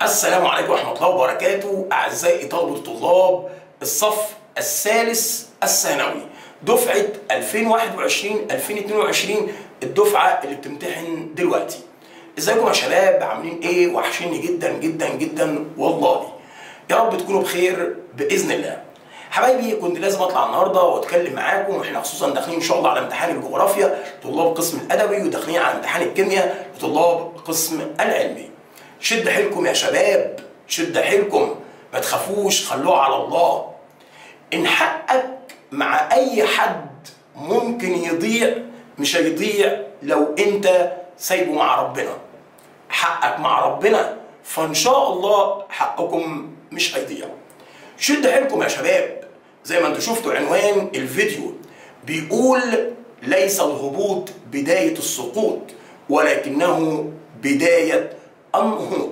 السلام عليكم ورحمة الله وبركاته أعزائي طلبة طلاب الصف الثالث الثانوي دفعة 2021 2022 الدفعة اللي بتمتحن دلوقتي ازيكم يا شباب عاملين ايه وحشيني جدا جدا جدا والله يا رب تكونوا بخير باذن الله حبايبي كنت لازم اطلع النهارده واتكلم معاكم واحنا خصوصا داخلين ان شاء الله على امتحان الجغرافيا طلاب قسم الادبي وداخلين على امتحان الكيمياء لطلاب قسم العلمي شد حيلكم يا شباب شد حيلكم ما تخافوش خلوها على الله ان حقك مع اي حد ممكن يضيع مش هيضيع لو انت سايبه مع ربنا حقك مع ربنا فان شاء الله حقكم مش هيضيع شد حيلكم يا شباب زي ما انتوا شفتوا عنوان الفيديو بيقول ليس الهبوط بداية السقوط ولكنه بداية النهوض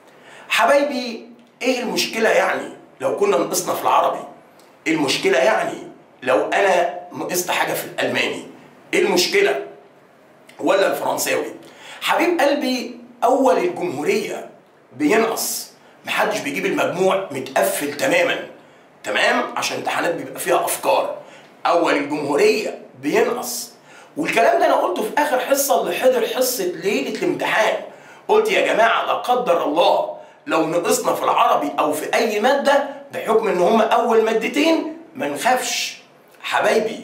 حبايبي ايه المشكلة يعني لو كنا نقصنا في العربي ايه المشكلة يعني لو انا نقصت حاجة في الالماني ايه المشكلة ولا الفرنساوي حبيب قلبي اول الجمهورية بينقص محدش بيجيب المجموع متقفل تماما تمام عشان امتحانات بيبقى فيها افكار اول الجمهورية بينقص والكلام ده انا قلته في اخر حصة اللي حضر حصة ليلة الامتحان قلت يا جماعة لا قدر الله لو نقصنا في العربي او في اي مادة بحكم ان هما اول مادتين ما نخافش حبايبي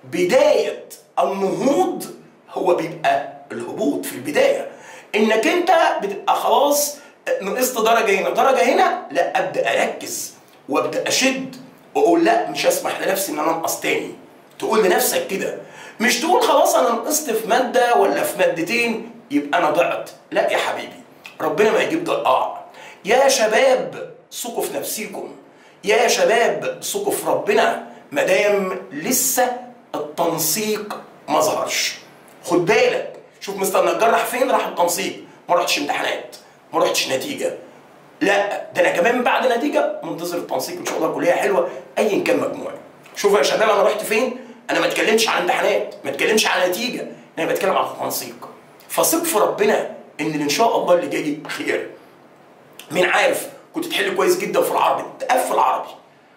بداية النهوض هو بيبقى الهبوط في البداية انك انت بتبقى خلاص نقصت درجة هنا درجة هنا لا ابدأ اركز وابدأ اشد واقول لا مش هسمح لنفسي ان انا انقص تاني تقول لنفسك كده مش تقول خلاص انا نقصت في مادة ولا في مادتين يبقى انا ضعت لا يا حبيبي ربنا ما يجيب ضياع يا شباب ثقوا في نفسيكم يا شباب ثقوا في ربنا مادام لسه التنسيق ما ظهرش خد بالك شوف مستر نجار راح فين راح التنسيق ما رحتش امتحانات ما رحتش نتيجه لا ده انا كمان بعد نتيجه منتظر التنسيق ان شاء الله كليه حلوه ايا كان مجموعي شوفوا يا شباب انا رحت فين انا ما اتكلمش عن امتحانات ما اتكلمش عن نتيجه انا بتكلم عن التنسيق فثق في ربنا ان ان شاء الله اللي جاي خير مين عارف كنت تحل كويس جدا في العربي تقفل عربي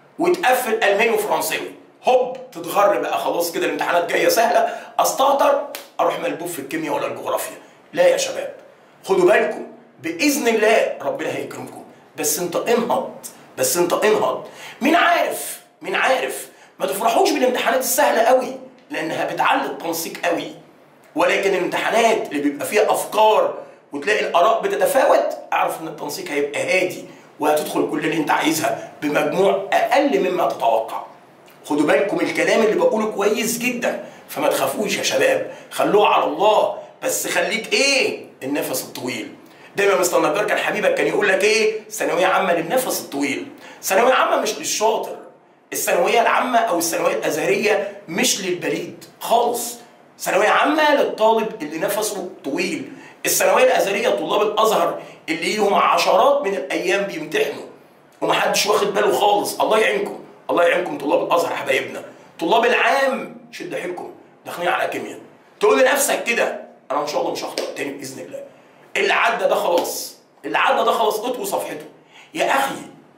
وتقفل الماني وفرنساوي هوب تتغر بقى خلاص كده الامتحانات جايه سهله استهتر اروح ملبوف في الكيمياء ولا الجغرافيا لا يا شباب خدوا بالكم باذن الله ربنا هيكرمكم بس انت انهض بس انت انهض مين عارف مين عارف ما تفرحوش بالامتحانات السهله قوي لانها بتعلي التنسيق قوي ولكن الامتحانات اللي بيبقى فيها افكار وتلاقي الاراء بتتفاوت اعرف ان التنسيق هيبقى هادي وهتدخل كل اللي انت عايزها بمجموع اقل مما تتوقع خدوا بالكم الكلام اللي بقوله كويس جدا فما تخافوش يا شباب خلوه على الله بس خليك ايه النفس الطويل دايما مستر نجار كان حبيبك كان يقول لك ايه ثانويه عامه للنفس الطويل ثانويه عامه مش للشاطر الثانويه العامه او الثانويه الازهريه مش للبليد خالص ثانويه عامه للطالب اللي نفسه طويل الثانويه الازهريه طلاب الازهر اللي ليهم عشرات من الايام بيمتحنوا ومحدش واخد باله خالص الله يعينكم الله يعينكم طلاب الازهر حبايبنا طلاب العام شد حيلكم داخلين على كيمياء تقول لنفسك كده انا ان شاء الله مش هخطئ تاني باذن الله اللي عدى ده خلاص اللي عدى ده خلاص اطوي صفحته يا اخي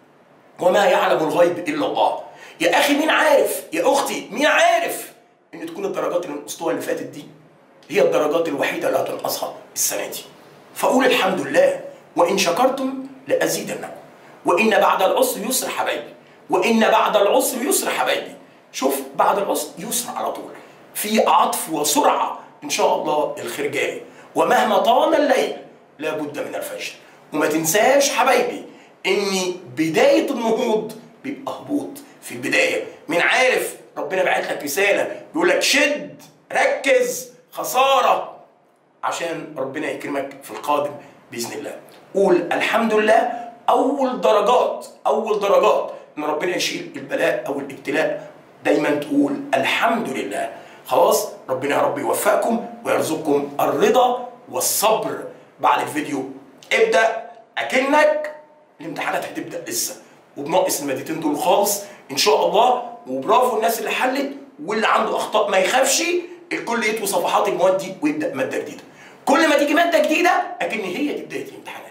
وما يعلم الغيب الا الله يا اخي مين عارف يا اختي مين عارف ان تكون الدرجات اللي نقصتوها اللي فاتت دي هي الدرجات الوحيده اللي هتنقصها السنه دي فقول الحمد لله وان شكرتم لازيدنكم وان بعد العسر يسر حبايبي وان بعد العسر يسر حبايبي شوف بعد العسر يسر على طول في عطف وسرعه ان شاء الله الخير جاي ومهما طال الليل لابد من الفجر وما تنساش حبايبي ان بدايه النهوض بيبقى هبوط في البدايه مين عارف ربنا بعت لك رساله بيقول لك شد ركز خساره عشان ربنا يكرمك في القادم باذن الله قول الحمد لله اول درجات اول درجات ان ربنا يشيل البلاء او الابتلاء دايما تقول الحمد لله خلاص ربنا يا رب يوفقكم ويرزقكم الرضا والصبر بعد الفيديو ابدا اكنك الامتحانات هتبدا لسه وبناقص المادتين دول خالص ان شاء الله وبرافو الناس اللي حلت واللي عنده اخطاء ما يخافش الكل يطوي صفحات المواد دي ويبدا ماده جديده كل ما تيجي ماده جديده اكن هي دي بدايه الامتحانات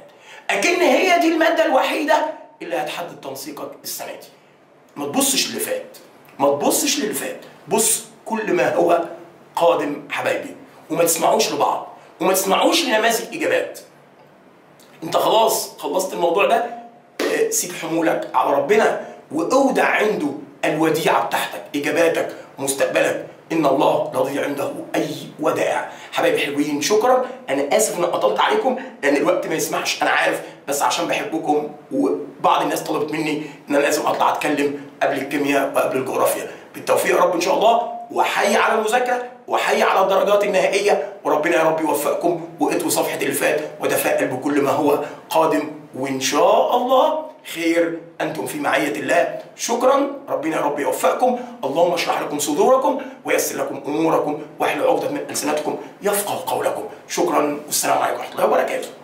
اكن هي دي الماده الوحيده اللي هتحدد تنسيقك السنه دي ما تبصش للي فات ما تبصش للي فات بص كل ما هو قادم حبايبي وما تسمعوش لبعض وما تسمعوش لنماذج اجابات انت خلاص خلصت الموضوع ده آه، سيب حمولك على ربنا واودع عنده الوديعه بتاعتك اجاباتك مستقبلك ان الله لا يضيع عنده اي ودائع حبايبي حلوين شكرا انا اسف ان قطلت عليكم لان الوقت ما يسمحش انا عارف بس عشان بحبكم وبعض الناس طلبت مني ان انا لازم اطلع اتكلم قبل الكيمياء وقبل الجغرافيا بالتوفيق يا رب ان شاء الله وحي على المذاكره وحي على الدرجات النهائيه وربنا يا رب يوفقكم واطووا صفحه اللي فات وتفائل بكل ما هو قادم وان شاء الله خير انتم في معيه الله شكرا ربنا يا رب يوفقكم اللهم اشرح لكم صدوركم ويسر لكم اموركم واحلل عقده من السنتكم يفقه قولكم شكرا والسلام عليكم ورحمه الله وبركاته